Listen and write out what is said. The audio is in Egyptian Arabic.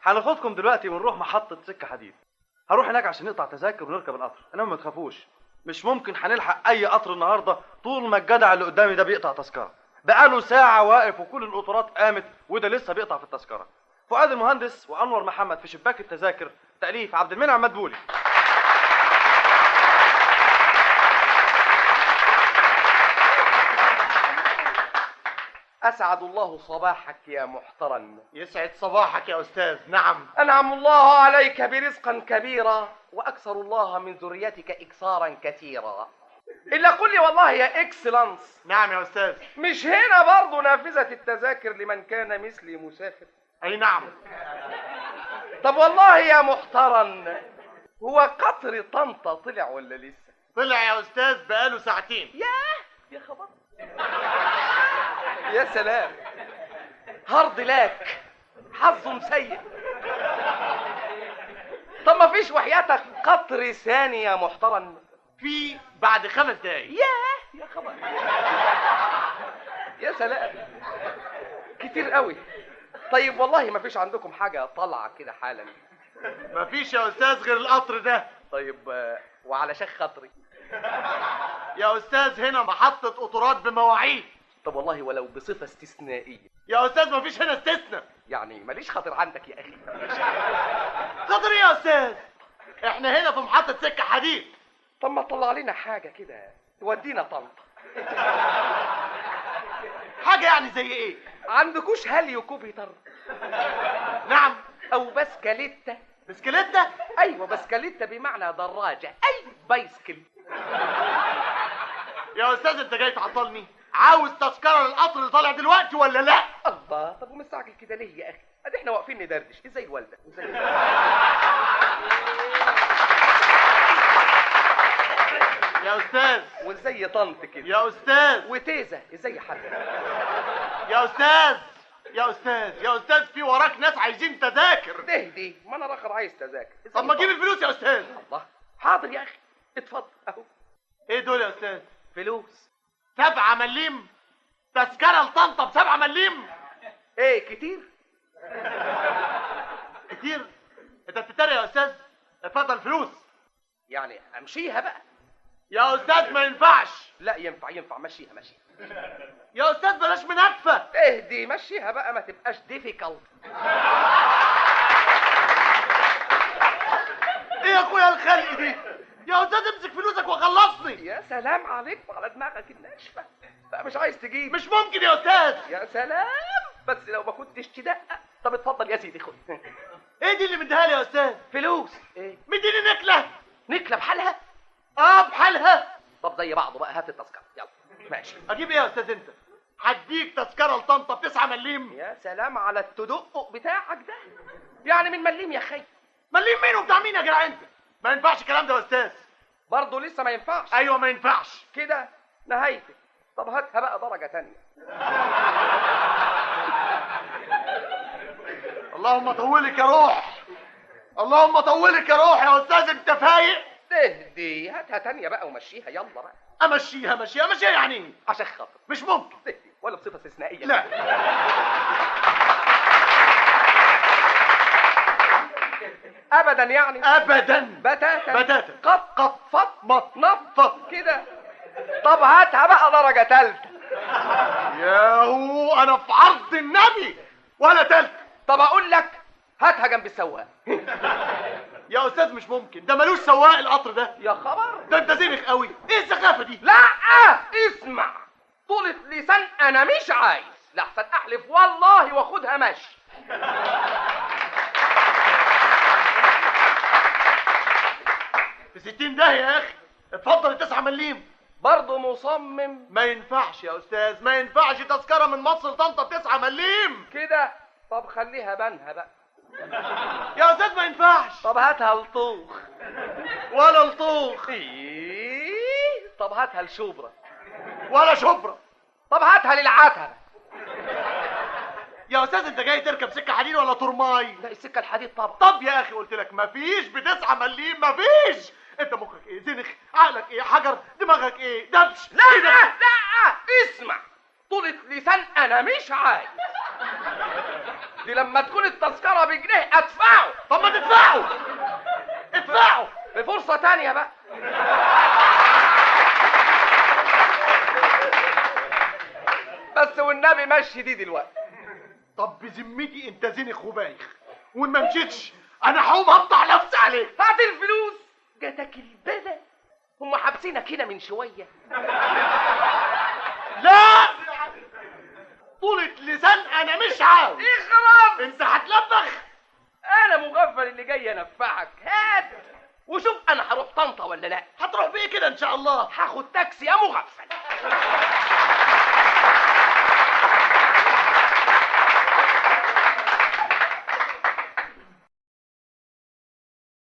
هناخدكم دلوقتي ونروح محطة سكة حديد هروح هناك عشان نقطع تذاكر ونركب القطر انما ما تخافوش مش ممكن هنلحق اي قطر النهارده طول ما الجدع اللي قدامي ده بيقطع تذكرة بقاله ساعة واقف وكل القطارات قامت وده لسه بيقطع في التذكرة فؤاد المهندس وانور محمد في شباك التذاكر تأليف عبد المنعم مدبولي أسعد الله صباحك يا محترم يسعد صباحك يا أستاذ نعم أنعم الله عليك برزقا كبيرا وأكثر الله من ذريتك إكثارا كثيرا إلا قل لي والله يا إكسلانس نعم يا أستاذ مش هنا برضه نافذة التذاكر لمن كان مثلي مسافر أي نعم طب والله يا محترم هو قطر طنطا طلع ولا لسه طلع يا أستاذ بقاله ساعتين ياه يا خبر يا سلام هارد لك حظ سيء طب ما فيش وحياتك قطر ثاني يا محترم في بعد خمس دقايق ياه يا خبر يا سلام كتير قوي طيب والله ما فيش عندكم حاجة طالعة كده حالا مفيش يا أستاذ غير القطر ده طيب آه، وعلى شيخ خاطري يا أستاذ هنا محطة قطارات بمواعيد طب والله ولو بصفة استثنائية يا أستاذ مفيش هنا استثناء يعني ماليش خاطر عندك يا أخي خاطر إيه يا أستاذ احنا هنا في محطة سكة حديد طب ما تطلع لنا حاجة كده تودينا طنطا حاجة يعني زي إيه عندكوش هاليو كوبيتر نعم أو بسكليتة بسكليتة أيوة بسكليتة بمعنى دراجة أي بايسكل يا أستاذ أنت جاي تعطلني عاوز تذكرة للقطر اللي طالع دلوقتي ولا لا الله طب ومستعجل كده ليه يا أخي أدي إحنا واقفين ندردش إزاي الوالدة إزاي يا أستاذ وزي طنط كده يا أستاذ وتيزة إزاي حد يا أستاذ يا أستاذ يا أستاذ في وراك ناس عايزين تذاكر تهدي ما أنا راخر عايز تذاكر إزاي طب ما تجيب طنط؟ الفلوس يا أستاذ الله حاضر يا أخي اتفضل أهو إيه دول يا أستاذ فلوس سبعة مليم تذكرة لطنطا بسبعة مليم إيه كتير كتير أنت بتتريق يا أستاذ اتفضل فلوس يعني أمشيها بقى يا أستاذ ما ينفعش لا ينفع ينفع مشيها مشيها يا أستاذ بلاش مناكفة اهدي مشيها بقى ما تبقاش ديفيكالت إيه يا أخويا الخلق دي يا أستاذ امسك فلوسك وخلصني يا سلام عليك وعلى دماغك الناشفه لا مش عايز تجيب مش ممكن يا أستاذ يا سلام بس لو ما كنتش تدقق طب اتفضل يا سيدي خد إيه دي اللي مديها لي يا أستاذ فلوس ايه مديني نكلة نكله بحالها آه بحالها طب زي بعضه بقى هات التذكره يلا ماشي أجيب إيه يا أستاذ أنت هديك تذكرة لطنطا بتسعة مليم يا سلام على التدقق بتاعك ده يعني من مليم يا خي مليم مين وبتاع مين يا جدع أنت ما ينفعش الكلام ده يا أستاذ برضه لسه ما ينفعش أيوه ما ينفعش كده نهايتك طب هاتها بقى درجه تانية اللهم طولك يا روح اللهم طولك يا روح يا استاذ انت فايق تهدي هاتها تانية بقى ومشيها يلا بقى امشيها امشيها امشيها يعني ايه عشان خاطر مش ممكن تهدي ولا بصفه استثنائيه لا ابدا يعني ابدا بتاتا بتاتا. قط قط فط مط نفط كده طب هاتها بقى درجة تالتة ياهو انا في عرض النبي ولا تلت طب اقول لك هاتها جنب السواق يا استاذ مش ممكن ده ملوش سواق القطر ده يا خبر ده انت زينخ قوي ايه السخافه دي لا اسمع طولة لسان انا مش عايز لحسن احلف والله واخدها مشي في 60 ده يا اخي اتفضل التسعة مليم برضه مصمم ما ينفعش يا استاذ ما ينفعش تذكره من مصر لطنطا بتسعة مليم كده طب خليها بنها بقى يا استاذ ما ينفعش طب هاتها لطوخ ولا لطوخ إيه؟ طب هاتها لشبرا ولا شبرا طب هاتها للعتبة يا استاذ انت جاي تركب سكه حديد ولا ترماي لا السكة الحديد طبعا طب يا اخي قلت لك مفيش بتسعة مليم مفيش انت مخك ايه زنخ عقلك ايه حجر دماغك ايه دبش لا إيه ده؟ لا اسمع طولة لسان انا مش عايز دي لما تكون التذكره بجنيه ادفعه طب ما تدفعوا ادفعوا بفرصه تانية بقى بس والنبي مشي دي دلوقتي طب بذمتي انت زينخ وبايخ وان ما مشيتش انا هقوم هقطع نفسي عليك هات الفلوس جاتك البلا هم حابسينك هنا من شويه لا طولة لسان انا مش عاوز اخرب انت هتلبخ انا مغفل اللي جاي انفعك هات وشوف انا هروح طنطا ولا لا هتروح بيه كده ان شاء الله هاخد تاكسي يا مغفل